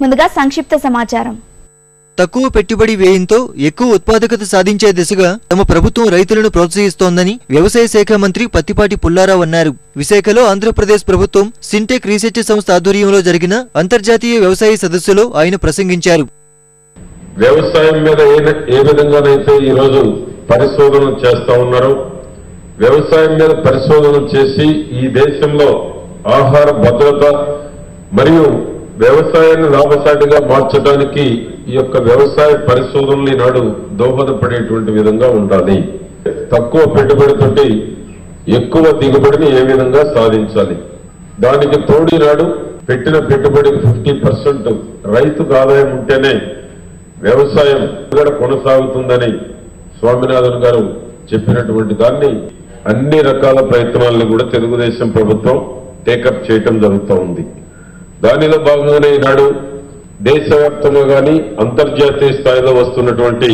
ముందుగా సంక్షిప్త సమాచారం తక్కువ పెట్టుబడి వ్యయంతో ఎక్కువ ఉత్పాదకత సాధించే దిశగా తమ ప్రభుత్వం రైతులను ప్రోత్సహిస్తోందని వ్యవసాయ శాఖ మంత్రి పత్తిపాటి పుల్లారావు అన్నారు విశాఖలో ఆంధ్రప్రదేశ్ ప్రభుత్వం సింటెక్ రీసెర్చ్ సంస్థ ఆధ్వర్యంలో జరిగిన అంతర్జాతీయ వ్యవసాయ సదస్సులో ఆయన ప్రసంగించారు వ్యవసాయం మీద ఏ ఏ విధంగానైతే ఈరోజు పరిశోధనలు చేస్తా ఉన్నారో వ్యవసాయం మీద పరిశోధనలు చేసి ఈ దేశంలో ఆహార భద్రత మరియు వ్యవసాయాన్ని లాభసాటిగా మార్చడానికి ఈ యొక్క వ్యవసాయ పరిశోధనలు ఈనాడు దోహదపడేటువంటి విధంగా ఉండాలి తక్కువ పెట్టుబడితోటి ఎక్కువ దిగుబడిని ఏ విధంగా సాధించాలి దానికి తోడు నాడు పెట్టిన పెట్టుబడికి ఫిఫ్టీ పర్సెంట్ రైతుకు ఆదాయం ఉంటేనే వ్యవసాయం కూడా కొనసాగుతుందని స్వామినాథన్ గారు చెప్పినటువంటి దాన్ని అన్ని రకాల ప్రయత్నాలను కూడా తెలుగుదేశం ప్రభుత్వం టేకప్ చేయటం జరుగుతూ ఉంది దానిలో భాగంగానే ఈనాడు దేశవ్యాప్తంగా కానీ అంతర్జాతీయ స్థాయిలో వస్తున్నటువంటి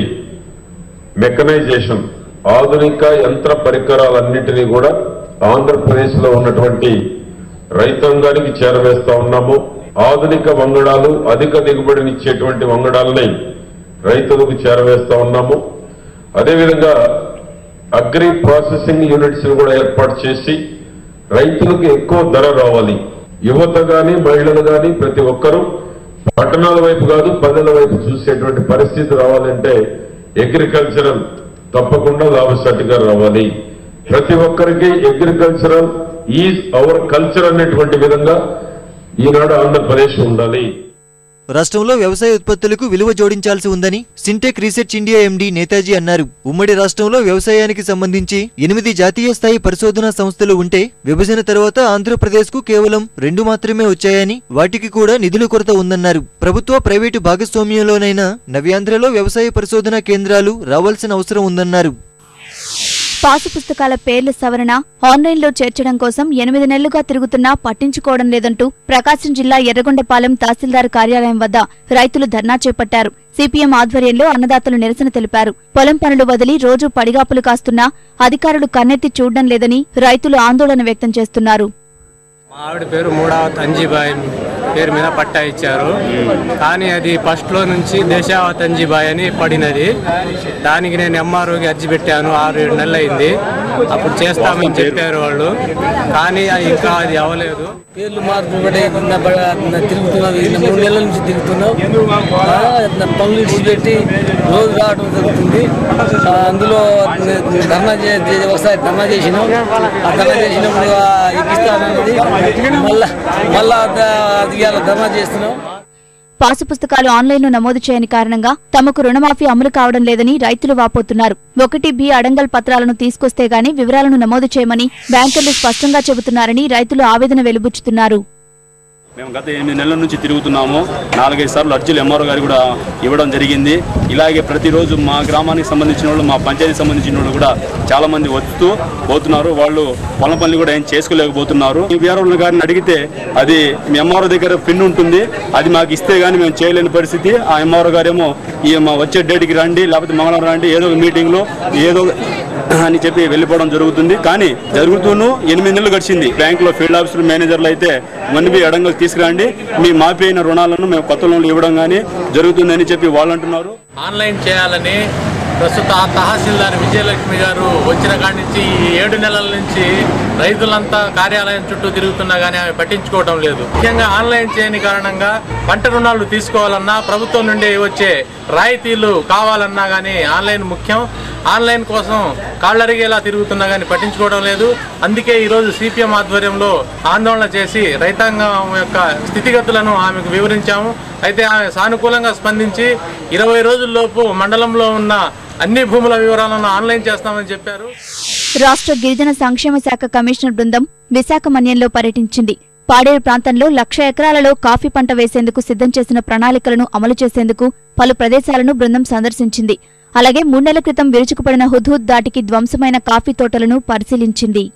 మెకనైజేషన్ ఆధునిక యంత్ర పరికరాలన్నింటినీ కూడా ఆంధ్రప్రదేశ్ లో ఉన్నటువంటి రైతాంగానికి చేరవేస్తా ఉన్నాము ఆధునిక వంగడాలు అధిక దిగుబడినిచ్చేటువంటి వంగడాలని రైతులకు చేరవేస్తా ఉన్నాము అదేవిధంగా అగ్రి ప్రాసెసింగ్ యూనిట్స్ కూడా ఏర్పాటు చేసి రైతులకు ఎక్కువ ధర రావాలి యువత గాని మహిళలు గాని ప్రతి ఒక్కరూ పట్టణాల వైపు కాదు పల్లెల వైపు చూసేటువంటి పరిస్థితి రావాలంటే అగ్రికల్చరల్ తప్పకుండా లాభసాటిగా రావాలి ప్రతి ఒక్కరికి అగ్రికల్చరల్ ఈజ్ అవర్ కల్చర్ అనేటువంటి విధంగా ఈనాడు ఆంధ్రప్రదేశ్ ఉండాలి రాష్ట్రంలో వ్యవసాయ ఉత్పత్తులకు విలువ జోడించాల్సి ఉందని Syntec research India MD Netaji అన్నారు ఉమ్మడి రాష్ట్రంలో వ్యవసాయానికి సంబంధించి ఎనిమిది జాతీయ స్థాయి పరిశోధనా సంస్థలు ఉంటే విభజన తర్వాత ఆంధ్రప్రదేశ్కు కేవలం రెండు మాత్రమే వచ్చాయని వాటికి కూడా నిధుల కొరత ఉందన్నారు ప్రభుత్వ ప్రైవేటు భాగస్వామ్యంలోనైనా నవ్యాంధ్రలో వ్యవసాయ పరిశోధనా కేంద్రాలు రావాల్సిన అవసరం ఉందన్నారు పాసు పుస్తకాల పేర్ల సవరణ ఆన్లైన్లో చేర్చడం కోసం ఎనిమిది నెలలుగా తిరుగుతున్నా పట్టించుకోవడం లేదంటూ ప్రకాశం జిల్లా ఎర్రగొండపాలెం తహసీల్దార్ కార్యాలయం వద్ద రైతులు ధర్నా చేపట్టారు సిపిఎం ఆధ్వర్యంలో అన్నదాతలు నిరసన తెలిపారు పొలం పనులు వదిలి రోజు పడిగాపులు కాస్తున్నా అధికారులు కన్నెత్తి చూడడం లేదని రైతులు ఆందోళన వ్యక్తం చేస్తున్నారు మా ఆవిడ పేరు మూడావత్ అంజీబాయ్ పేరు మీద పట్టా ఇచ్చారు కానీ అది ఫస్ట్లో నుంచి దేశావత్ అంజీబాయ్ అని పడినది దానికి నేను ఎంఆర్ఓకి అర్జీ పెట్టాను ఆరు ఏడు నెలలు అయింది అప్పుడు చేస్తామని చెప్పారు వాళ్ళు కానీ అది ఇంకా అది అవ్వలేదు పేర్లు మార్పు పడే నిన్న బ- నిన్న తిరుగుతున్నాం నిన్న మూడు నెలల నుంచి తిరుగుతున్నాం ఆ, నిన్న పనులు విడిచిపెట్టి రోజు రావడం జరుగుతుంది ఆ, అందులో ని- ధర్నా చే చే- ఒకసారి ధర్నా చేసినాం ఆ ధర్నా చేసినప్పుడు ఆ ఎక్కిస్తానన్నది మళ్ళా మళ్ళా ద- అది ఇవాళ ధర్నా చేస్తున్నాం పాసు పుస్తకాలు ఆన్లైన్లో నమోదు చేయని కారణంగా తమకు రుణమాఫీ అమలు కావడం లేదని రైతులు వాపోతున్నారు ఒకటి బి అడంగల్ పత్రాలను తీసుకొస్తే గాని వివరాలను నమోదు చేయమని బ్యాంకర్లు స్పష్టంగా చెబుతున్నారని రైతులు ఆవేదన వెలుబుచ్చుతున్నారు మేము గత ఎనిమిది నెలల నుంచి తిరుగుతున్నాము నాలుగైదు సార్లు అర్జీలు ఎంఆర్ఓ గారు కూడా ఇవ్వడం జరిగింది ఇలాగే ప్రతిరోజు మా గ్రామానికి సంబంధించిన వాళ్ళు మా పంచాయతీకి సంబంధించిన వాళ్ళు కూడా చాలా మంది వస్తూ పోతున్నారు వాళ్ళు పొలం పనులు కూడా ఏం చేసుకోలేకపోతున్నారు ఈ వీఆర్ఓ గారిని అడిగితే అది మీ ఎంఆర్ఓ దగ్గర పిన్ ఉంటుంది అది మాకు ఇస్తే గానీ మేము చేయలేని పరిస్థితి ఆ ఎంఆర్ఓ గారేమో ఈ మా వచ్చే డేట్కి రండి లేకపోతే మంగళవారం రండి ఏదో ఒక మీటింగ్లో ఏదో అని చెప్పి వెళ్ళిపోవడం జరుగుతుంది కానీ జరుగుతూను ఎనిమిది నెలలు గడిచింది బ్యాంకులో ఫీల్డ్ ఆఫీసర్ మేనేజర్లు అయితే వన్బి అడంగలు తీసుకురండి మీ మాఫీ అయిన రుణాలను మేము కొత్త లోన్లు ఇవ్వడం కానీ జరుగుతుందని చెప్పి వాళ్ళు అంటున్నారు ఆన్లైన్ చేయాలని ప్రస్తుత తహసీల్దార్ విజయలక్ష్మి గారు వచ్చిన కాడి నుంచి ఈ ఏడు నెలల నుంచి రైతులంతా కార్యాలయం చుట్టూ తిరుగుతున్నా కానీ ఆమె పట్టించుకోవడం లేదు ముఖ్యంగా ఆన్లైన్ చేయని కారణంగా పంట రుణాలు తీసుకోవాలన్నా ప్రభుత్వం నుండి వచ్చే రాయితీలు కావాలన్నా కానీ ఆన్లైన్ ముఖ్యం ఆన్లైన్ కోసం కాళ్ళరిగేలా తిరుగుతున్నా కానీ పట్టించుకోవడం లేదు అందుకే ఈరోజు సిపిఎం ఆధ్వర్యంలో ఆందోళన చేసి రైతాంగం యొక్క స్థితిగతులను ఆమెకు వివరించాము అయితే ఆమె సానుకూలంగా స్పందించి ఇరవై రోజుల్లోపు మండలంలో ఉన్న అన్ని భూముల వివరాలను ఆన్లైన్ చేస్తామని చెప్పారు రాష్ట్ర గిరిజన సంక్షేమ శాఖ కమిషనర్ బృందం విశాఖ మన్యంలో పర్యటించింది పాడేరు ప్రాంతంలో లక్ష ఎకరాలలో కాఫీ పంట వేసేందుకు సిద్ధం చేసిన ప్రణాళికలను అమలు చేసేందుకు పలు ప్రదేశాలను బృందం సందర్శించింది అలాగే మూడేళ్ల క్రితం విరుచుకుపడిన హుద్హుద్ దాటికి ధ్వంసమైన కాఫీ తోటలను పరిశీలించింది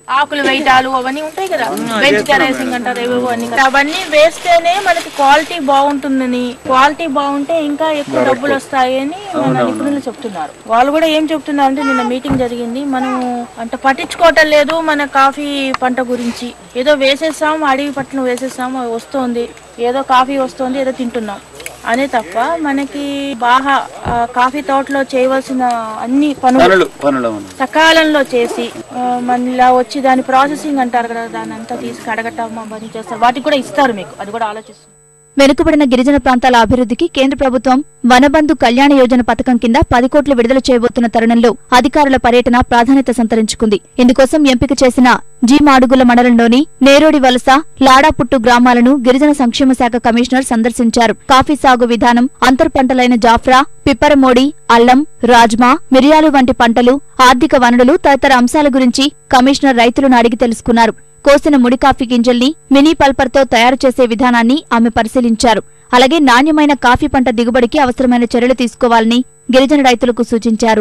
ఆకులు వేయటాలు అవన్నీ ఉంటాయి కదా బెంచ్ టెరేసింగ్ అంటారు ఏవేవో అన్ని కదా. అవన్నీ వేస్తేనే మనకి క్వాలిటీ బాగుంటుందని క్వాలిటీ బాగుంటే ఇంకా ఎక్కువ డబ్బులు వస్తాయని మన నిపుణులు చెప్తున్నారు వాళ్ళు కూడా ఏం చెప్తున్నారు అంటే నిన్న మీటింగ్ జరిగింది మనం అంటే పట్టించుకోవటం లేదు మన కాఫీ పంట గురించి ఏదో వేసేస్తాం అడవి పట్టును వేసేస్తాం అది వస్తోంది ఏదో కాఫీ వస్తోంది ఏదో తింటున్నాం అనే తప్ప మనకి బాగా ఆ, కాఫీ తోటలో చేయవలసిన అన్ని పనులు సకాలంలో చేసి ఆ, మళ్ళీ వచ్చి దాని ప్రాసెసింగ్ అంటారు కదా దాన్ని అంతా తీసి కడగటం అవన్నీ చేస్తారు వాటికి కూడా ఇస్తారు మీకు అది కూడా ఆలోచిస్తారు వెనుకబడిన గిరిజన ప్రాంతాల అభివృద్ధికి కేంద్ర ప్రభుత్వం వనబంధు కళ్యాణ యోజన పథకం కింద పది కోట్లు విడుదల చేయబోతున్న తరుణంలో అధికారుల పర్యటన ప్రాధాన్యత సంతరించుకుంది ఇందుకోసం ఎంపిక చేసిన జీ మాడుగుల మండలంలోని నేరోడి వలస లాడాపుట్టు గ్రామాలను గిరిజన సంక్షేమ శాఖ కమిషనర్ సందర్శించారు కాఫీ సాగు విధానం అంతర్ పంటలైన జాఫ్రా పిప్పరమోడి అల్లం రాజ్మా మిరియాలు వంటి పంటలు ఆర్థిక వనరులు తదితర అంశాల గురించి కమిషనర్ రైతులను అడిగి తెలుసుకున్నారు కోసిన ముడి కాఫీ గింజల్ని మినీ పల్పర్తో తయారు చేసే విధానాన్ని ఆమె పరిశీలించారు అలాగే నాణ్యమైన కాఫీ పంట దిగుబడికి అవసరమైన చర్యలు తీసుకోవాలని గిరిజన రైతులకు సూచించారు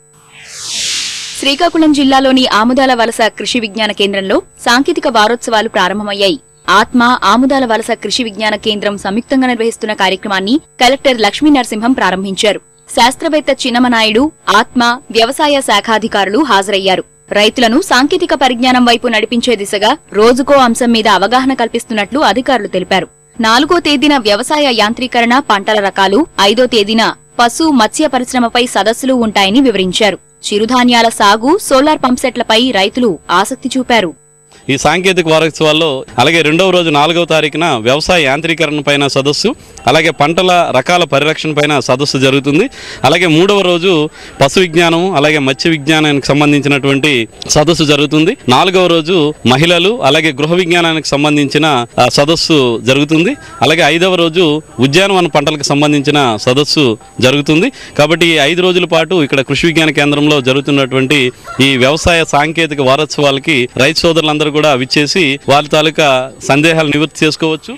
శ్రీకాకుళం జిల్లాలోని ఆముదాల వలస కృషి విజ్ఞాన కేంద్రంలో సాంకేతిక వారోత్సవాలు ప్రారంభమయ్యాయి ఆత్మ ఆముదాల వలస కృషి విజ్ఞాన కేంద్రం సంయుక్తంగా నిర్వహిస్తున్న కార్యక్రమాన్ని కలెక్టర్ లక్ష్మీ నరసింహం ప్రారంభించారు శాస్త్రవేత్త చిన్నమనాయుడు ఆత్మ వ్యవసాయ శాఖాధికారులు హాజరయ్యారు రైతులను సాంకేతిక పరిజ్ఞానం వైపు నడిపించే దిశగా రోజుకో అంశం మీద అవగాహన కల్పిస్తున్నట్లు అధికారులు తెలిపారు నాలుగో తేదీన వ్యవసాయ యాంత్రీకరణ పంటల రకాలు ఐదో తేదీన పశు మత్స్య పరిశ్రమపై సదస్సులు ఉంటాయని వివరించారు చిరుధాన్యాల సాగు సోలార్ పంప్సెట్లపై రైతులు ఆసక్తి చూపారు ఈ సాంకేతిక వారోత్సవాల్లో అలాగే రెండవ రోజు నాలుగవ తారీఖున వ్యవసాయ యాంత్రీకరణ పైన సదస్సు అలాగే పంటల రకాల పరిరక్షణ పైన సదస్సు జరుగుతుంది అలాగే మూడవ రోజు పశు విజ్ఞానం అలాగే మత్స్య విజ్ఞానానికి సంబంధించినటువంటి సదస్సు జరుగుతుంది నాలుగవ రోజు మహిళలు అలాగే గృహ విజ్ఞానానికి సంబంధించిన ఆ, సదస్సు జరుగుతుంది అలాగే ఐదవ రోజు ఉద్యానవన పంటలకు సంబంధించిన సదస్సు జరుగుతుంది కాబట్టి ఈ ఐదు రోజుల పాటు ఇక్కడ కృషి విజ్ఞాన కేంద్రంలో జరుగుతున్నటువంటి ఈ వ్యవసాయ సాంకేతిక వారోత్సవాలకి రైతు సోదరులందరూ కూడా విచ్చేసి వారి తాలూకా సందేహాలు నివృత్తి చేసుకోవచ్చు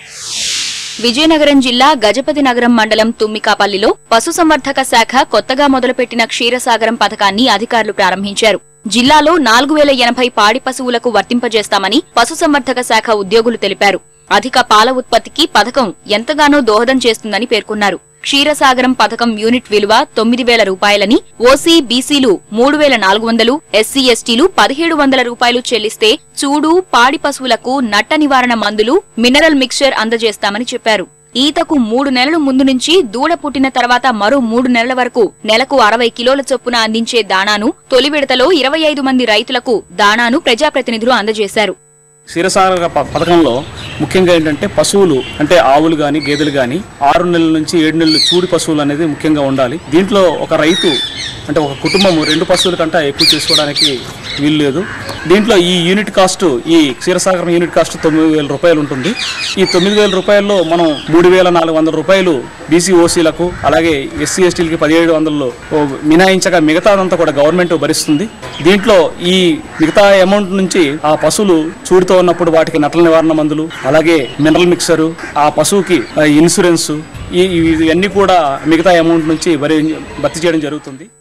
విజయనగరం జిల్లా గజపతి నగరం మండలం తుమ్మికాపల్లిలో పశుసంవర్ధక శాఖ కొత్తగా మొదలుపెట్టిన క్షీరసాగరం పథకాన్ని అధికారులు ప్రారంభించారు జిల్లాలో నాలుగు వేల ఎనభై పాడి పశువులకు వర్తింపజేస్తామని పశుసంవర్ధక శాఖ ఉద్యోగులు తెలిపారు అధిక పాల ఉత్పత్తికి పథకం ఎంతగానో దోహదం చేస్తుందని పేర్కొన్నారు క్షీరసాగరం పథకం యూనిట్ విలువ తొమ్మిది వేల రూపాయలని ఓసీ బీసీలు మూడు వేల నాలుగు వందలు ఎస్సీ ఎస్టీలు పదిహేడు వందల రూపాయలు చెల్లిస్తే చూడు పాడి పశువులకు నట్ట నివారణ మందులు మినరల్ మిక్చర్ అందజేస్తామని చెప్పారు ఈతకు మూడు నెలల ముందు నుంచి దూడ పుట్టిన తర్వాత మరో మూడు నెలల వరకు నెలకు అరవై కిలోల చొప్పున అందించే దాణాను తొలి విడతలో ఇరవై ఐదు మంది రైతులకు దాణాను ప్రజాప్రతినిధులు అందజేశారు క్షీరసాగర ప- పథకంలో ముఖ్యంగా ఏంటంటే పశువులు అంటే ఆవులు కానీ గేదెలు కానీ ఆరు నెలల నుంచి ఏడు నెలలు చూడి పశువులు అనేది ముఖ్యంగా ఉండాలి దీంట్లో ఒక రైతు అంటే ఒక కుటుంబము రెండు పశువుల కంటే ఎక్కువ చేసుకోవడానికి వీలు లేదు దీంట్లో ఈ యూనిట్ కాస్ట్ ఈ క్షీరసాగరం యూనిట్ కాస్ట్ తొమ్మిది వేల రూపాయలు ఉంటుంది ఈ తొమ్మిది వేల రూపాయల్లో మనం మూడు వేల నాలుగు వందల రూపాయలు బీసీ ఓసీలకు అలాగే ఎస్సీ ఎస్టీలకి పదిహేడు వందలు ఓ మినాయించగా మిగతాదంతా కూడా గవర్నమెంట్ భరిస్తుంది దీంట్లో ఈ మిగతా అమౌంట్ నుంచి ఆ పశువులు చూడుతూ ఉన్నప్పుడు వాటికి నటల నివారణ మందులు అలాగే మినరల్ మిక్సరు ఆ పశువుకి ఆ, ఇన్సూరెన్స్ ఈ ఇవన్నీ కూడా మిగతా అమౌంట్ నుంచి భరి భర్తీ చేయడం జరుగుతుంది